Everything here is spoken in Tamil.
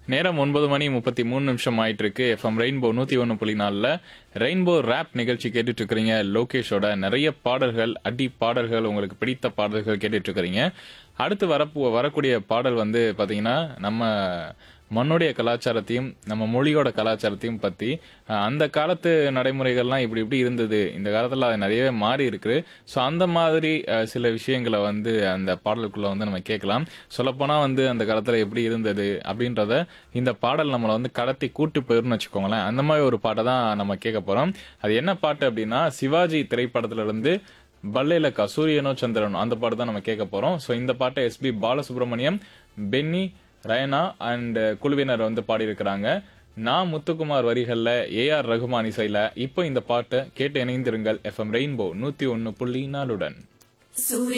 நேரம் ஒன்பது மணி முப்பத்தி மூணு நிமிஷம் ஆயிட்டு இருக்கு எஃப்எம் ரெயின்போ நூத்தி ஒன்று புள்ளி நாலுல ரெயின்போ ரேப் நிகழ்ச்சி கேட்டுட்டு இருக்கிறீங்க லோகேஷோட நிறைய பாடல்கள் அடி பாடல்கள் உங்களுக்கு பிடித்த பாடல்கள் கேட்டுட்டு இருக்கிறீங்க அடுத்து வரப்பு வரக்கூடிய பாடல் வந்து பாத்தீங்கன்னா நம்ம மண்ணுடைய கலாச்சாரத்தையும் நம்ம மொழியோட கலாச்சாரத்தையும் பத்தி அஹ், அந்த காலத்து நடைமுறைகள்லாம் இப்படி இப்படி இருந்தது இந்த காலத்துல அது நிறையவே மாறி இருக்கு ஸோ அந்த மாதிரி அஹ், சில விஷயங்களை வந்து அந்த பாடலுக்குள்ள வந்து நம்ம கேட்கலாம் சொல்லப்போனா வந்து அந்த காலத்துல எப்படி இருந்தது அப்படின்றத இந்த பாடல் நம்மளை வந்து கடத்தி கூட்டு போயிருன்னு வச்சுக்கோங்களேன் அந்த மாதிரி ஒரு பாட்டை தான் நம்ம கேட்க போறோம் அது என்ன பாட்டு அப்படின்னா சிவாஜி திரைப்படத்துல இருந்து பல்லேலக்கா சூரியனோ சந்திரனோ அந்த பாட்டு தான் நம்ம கேட்க போறோம் ஸோ இந்த பாட்டை எஸ்பி பாலசுப்ரமணியம் பென்னி ரயனா அண்ட் குழுவினர் வந்து பாடியிருக்கிறாங்க நான் முத்துக்குமார் வரிகள்ல ஏஆர் ரகுமான் இசையில இப்போ இந்த பாட்டை கேட்டு இணைந்திருங்கள் எஃப்எம் ரெயின்போ நூத்தி ஒன்னு புள்ளி நாலுடன் சூரிய